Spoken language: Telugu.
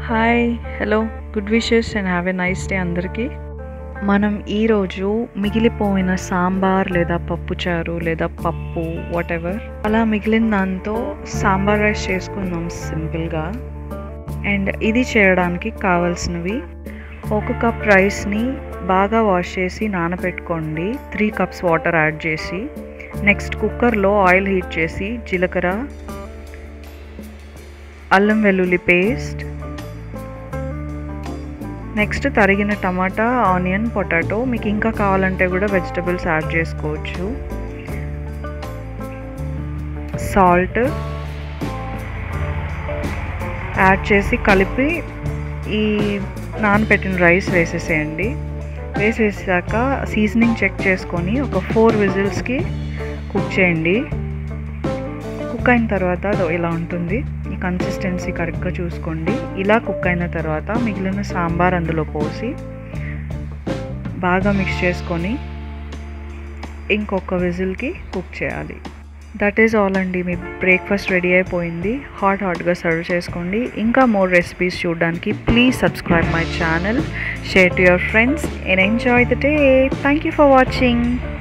hi hello good wishes and have a nice day అందరికీ మనం ఈరోజు మిగిలిపోయిన సాంబార్ లేదా పప్పుచారు లేదా పప్పు వాట్ ఎవర్ అలా మిగిలిన దాంతో సాంబార్ రైస్ చేసుకుందాం సింపుల్గా అండ్ ఇది చేయడానికి కావాల్సినవి ఒక కప్ రైస్ని బాగా వాష్ చేసి నానబెట్టుకోండి త్రీ కప్స్ వాటర్ యాడ్ చేసి నెక్స్ట్ కుక్కర్లో ఆయిల్ హీట్ చేసి జీలకర్ర అల్లం వెల్లుల్లి పేస్ట్ నెక్స్ట్ తరిగిన టమాటా ఆనియన్ పొటాటో మీకు ఇంకా కావాలంటే కూడా వెజిటబుల్స్ యాడ్ చేసుకోవచ్చు సాల్ట్ యాడ్ చేసి కలిపి ఈ నానబెట్టిన రైస్ వేసేసేయండి వేసేసాక సీజనింగ్ చెక్ చేసుకొని ఒక ఫోర్ విజిల్స్కి కుక్ చేయండి కుక్ అయిన తర్వాత అది ఇలా ఉంటుంది ఈ కన్సిస్టెన్సీ కరెక్ట్గా చూసుకోండి ఇలా కుక్ అయిన తర్వాత మిగిలిన సాంబార్ అందులో పోసి బాగా మిక్స్ చేసుకొని ఇంకొక విజిల్కి కుక్ చేయాలి దట్ ఈజ్ ఆల్ అండి మీ బ్రేక్ఫాస్ట్ రెడీ అయిపోయింది హాట్ హాట్గా సర్వ్ చేసుకోండి ఇంకా మోర్ రెసిపీస్ చూడడానికి please subscribe my channel share to your friends and enjoy the day thank you for watching